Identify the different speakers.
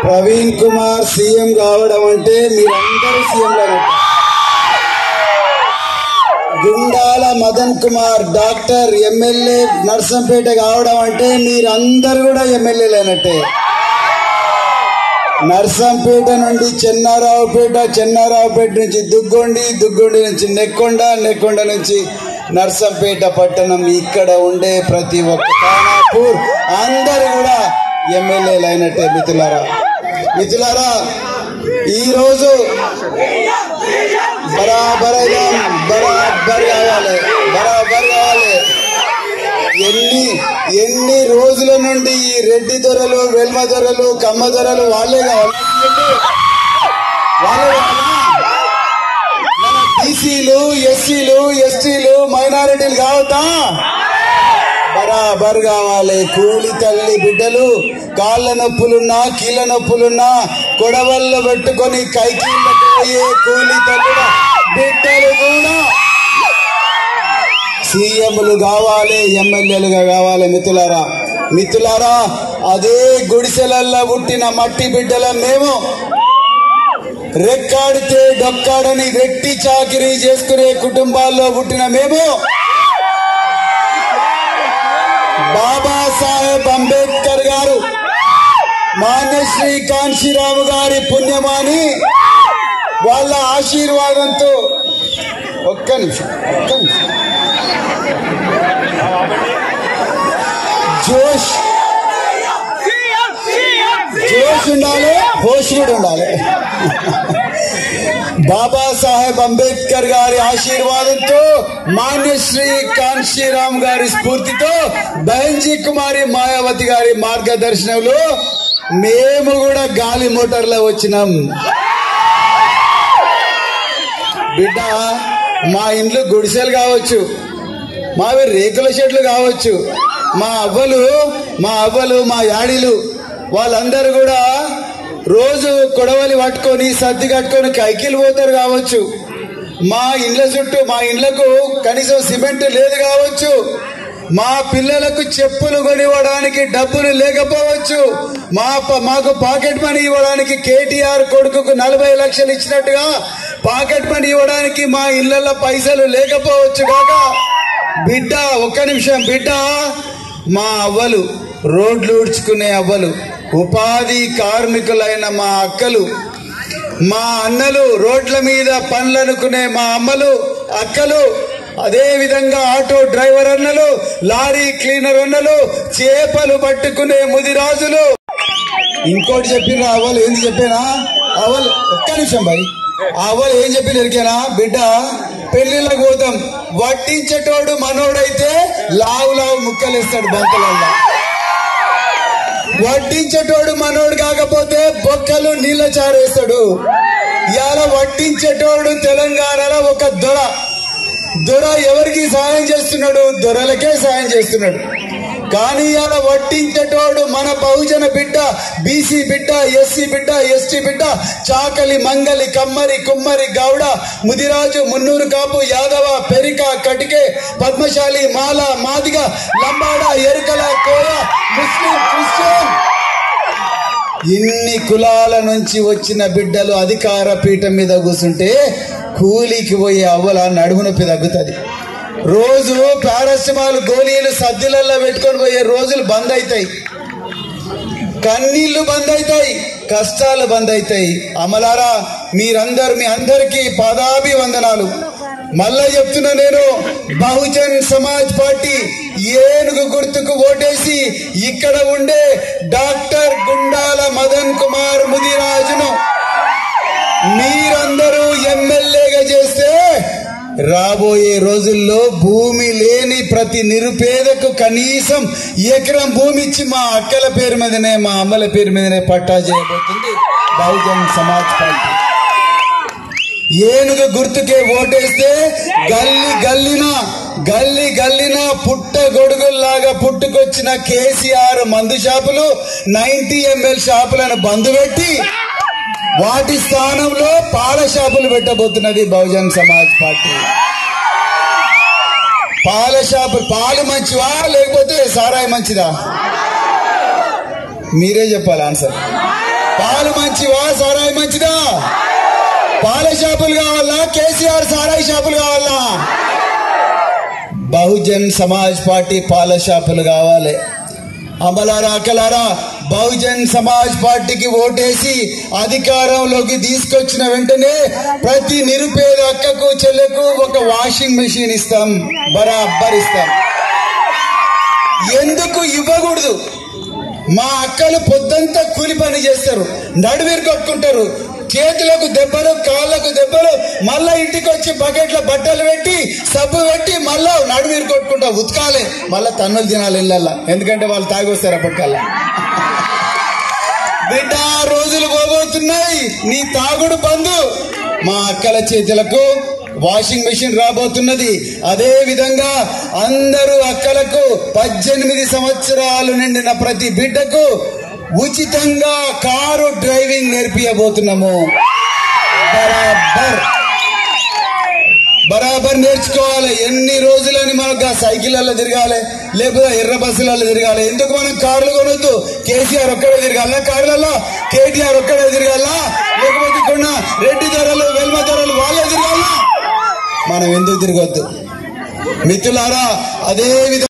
Speaker 1: Praveen Kumar CM కావడం అంటే మీరందరూ సీఎంలు గుండాల మదన్ కుమార్ డాక్టర్ ఎమ్మెల్యే నర్సంపేట కావడం అంటే మీరందరూ కూడా ఎమ్మెల్యేలు అయినట్టే నర్సంపేట నుండి చెన్నారావుపేట చెన్నారావుపేట నుంచి దుగ్గొండి దుగ్గొండి నుంచి నెక్కొండ నెక్కొండ నుంచి నర్సంపేట పట్టణం ఇక్కడ ఉండే ప్రతి ఒక్క ఖానాపూర్ అందరు కూడా ఎమ్మెల్యేలు అయినట్టే మిత్రులారా మిత్రులారా ఈరోజు బరాబర్ అయిదాం బరాబర్ కావాలి బరాబర్ కావాలి ఎన్ని ఎన్ని రోజుల నుండి ఈ రెడ్డి దొరలు వెల్మ దొరలు కమ్మ దొరలు వాళ్ళే కావాలి వాళ్ళే కావాలా? మన బీసీలు ఎస్సీలు ఎస్టీలు మైనారిటీలు కావద్దా బరాబర్ కావాలి కూలి తల్లి బిడ్డలు కాళ్ళ నొప్పులున్నా కీళ్ళ నొప్పులున్నా కొడవల్లో పెట్టుకొని కైకీళ్ళకు పోయే కూలి తల్లుల బిడ్డలు కూడా సీఎంలు కావాలి ఎమ్మెల్యేలుగా కావాలి మిత్రులారా మిత్రులారా అదే గుడిసెలల్లో పుట్టిన మట్టి బిడ్డల మేము రెక్కాడితే డొక్కాడని వెట్టి చాకిరీ చేసుకునే కుటుంబాల్లో పుట్టిన మేము బాబాసాహెబ్ అంబేద్కర్ గారు మాన్యశ్రీ కాంశీరావు గారి పుణ్యమాని వాళ్ళ ఆశీర్వాదంతో ఒక్క నిమిషం ఒక్క నిమిషం జోష్ జోష్ ఉండాలి హోష్ కూడా ఉండాలి బాబాసాహెబ్ అంబేద్కర్ గారి ఆశీర్వాదంతో మాన్యశ్రీ కాంశీరామ్ గారి స్ఫూర్తితో బహన్జీ కుమారి మాయావతి గారి మార్గదర్శనంలో మేము కూడా గాలి మోటార్లో వచ్చినాం బిడ్డ మా ఇంట్లో గుడిసెలు కావచ్చు మావి రేకుల షెడ్లు కావచ్చు మా అవ్వలు మా అవ్వలు మా యాడిలు వాళ్ళందరూ కూడా రోజు కొడవలి పట్టుకొని సర్ది కట్టుకొని కైకిలు పోతారు కావచ్చు మా ఇండ్ల చుట్టూ మా ఇండ్లకు కనీసం సిమెంట్ లేదు కావచ్చు మా పిల్లలకు చెప్పులు కొనివ్వడానికి డబ్బులు లేకపోవచ్చు మా ప- మాకు పాకెట్ మనీ ఇవ్వడానికి కేటీఆర్ కొడుకుకు నలభై లక్షలు ఇచ్చినట్టుగా పాకెట్ మనీ ఇవ్వడానికి మా ఇళ్లలో పైసలు లేకపోవచ్చు కాక బిడ్డ ఒక్క నిమిషం బిడ్డ మా అవ్వలు రోడ్లు ఊడ్చుకునే అవ్వలు ఉపాధి కార్మికులైన మా అక్కలు మా అన్నలు రోడ్ల మీద పనులనుకునే మా అమ్మలు అక్కలు అదే విధంగా ఆటో డ్రైవర్ అన్నలు లారీ క్లీనర్ అన్నలు చేపలు పట్టుకునే ముదిరాజులు ఇంకోటి చెప్పిన అవ్వలు ఏంది చెప్పానా అవ్వలు ఒక్క నిమిషం బాయ్ ఆ అవ్వలు ఏం చెప్పిన ఎరికేనా బిడ్డ పెళ్లిళ్ళకు పోతాం వడ్డించేటోడు మనోడైతే లావు లావు ముక్కలేస్తాడు బంకులల్లా వడ్డించేటోడు మనోడు కాకపోతే బొక్కలు నీళ్ళ చారేస్తాడు ఇవాళ వడ్డించేటోడు తెలంగాణలో ఒక దొర దొర ఎవరికి సాయం చేస్తున్నాడు దొరలకే సాయం చేస్తున్నాడు కానీ ఇవాళ వడ్డించేటోడు మన బహుజన బిడ్డ బీసీ బిడ్డ ఎస్సీ బిడ్డ ఎస్టీ బిడ్డ చాకలి మంగలి కమ్మరి కుమ్మరి గౌడ ముదిరాజు మున్నూరు కాపు యాదవ పెరిక కటికే పద్మశాలి మాల మాదిగ లంబాడ ఎరుకల కోయ ముస్లిం క్రిస్టియన్ ఇన్ని కులాల నుంచి వచ్చిన బిడ్డలు అధికార పీఠం మీద కూర్చుంటే కూలికి పోయే అవ్వల నడుము నొప్పి తగ్గుతుంది రోజు పారాసిటమాల్ గోళీలు సద్దులలో పెట్టుకొని పోయే రోజులు బంద్ అవుతాయి కన్నీళ్లు బంద్ అవుతాయి కష్టాలు బంద్ అవుతాయి అమలారా మీరందరు మీ అందరికీ పాదాభివందనాలు మళ్ళా చెప్తున్నా నేను బహుజన్ సమాజ్ పార్టీ ఏనుగు గుర్తుకు ఓటేసి ఇక్కడ ఉండే డాక్టర్ గుండాల మదన్ కుమార్ ముదిరాజును మీరందరూ ఎమ్మెల్యేగా చేస్తే రాబోయే రోజుల్లో భూమి లేని ప్రతి నిరుపేదకు కనీసం ఎకరం భూమి ఇచ్చి మా అక్కల పేరు మీదనే మా అమ్మల పేరు మీదనే పట్టా చేయబోతుంది బహుజన్ సమాజ్ పార్టీ ఏనుగు గుర్తుకే ఓటేస్తే గల్లి గల్లిన గల్లి గల్లిన పుట్ట గొడుగుల్లాగా పుట్టుకొచ్చిన కేసీఆర్ మందు షాపులు నైన్టీ ఎంఎల్ షాపులను బంద్ పెట్టి వాటి స్థానంలో పాల షాపులు పెట్టబోతున్నది బహుజన్ సమాజ్ పార్టీ పాల షాపు పాలు మంచివా లేకపోతే సారాయి మంచిదా మీరే చెప్పాలి ఆన్సర్ పాలు మంచివా సారాయి మంచిదా పాల షాపులు కావాలా కేసీఆర్ సారాయి షాపులు కావాలా బహుజన్ సమాజ్ పార్టీ పాల షాపులు కావాలి అమలారా అక్కలారా బహుజన్ సమాజ్ పార్టీకి ఓటేసి అధికారంలోకి తీసుకొచ్చిన వెంటనే ప్రతి నిరుపేద అక్కకు చెల్లెకు ఒక వాషింగ్ మెషిన్ ఇస్తాం బరాబర్ ఇస్తాం ఎందుకు ఇవ్వకూడదు మా అక్కలు పొద్దంతా కూలి పని చేస్తారు నడువీరు కొట్టుకుంటారు చేతులకు దెబ్బలు కాళ్ళకు దెబ్బలు మళ్ళా ఇంటికి వచ్చి బకెట్లో బట్టలు పెట్టి సబ్బు పెట్టి మళ్ళా నడువీరు కొట్టుకుంటా ఉతకాలి మళ్ళా తన్నులు తినాలి ఇళ్ళల్లా ఎందుకంటే వాళ్ళు తాగి వస్తారు అప్పటికల్లా బిడ్డ రోజులు పోబోతున్నాయి నీ తాగుడు బంధు మా అక్కల చేతులకు వాషింగ్ మెషిన్ రాబోతున్నది అదే విధంగా అందరూ అక్కలకు పద్దెనిమిది సంవత్సరాలు నిండిన ప్రతి బిడ్డకు ఉచితంగా కారు డ్రైవింగ్ నేర్పియబోతున్నాము బరాబర్ బరాబర్ నేర్చుకోవాలి ఎన్ని రోజులని మనకు ఆ సైకిళ్ళల్లో తిరగాలి లేకపోతే ఎర్ర బస్సులలో తిరగాలి ఎందుకు మనం కార్లు కొనొద్దు కేసీఆర్ ఒక్కడే తిరగాల కార్లలో కేటీఆర్ ఒక్కడే తిరగాల లేకపోతే కొన్న రెడ్డి ధరలు వెల్మ ధరలు వాళ్ళే తిరగాల మనం ఎందుకు తిరగొద్దు మిత్రులారా అదే విధంగా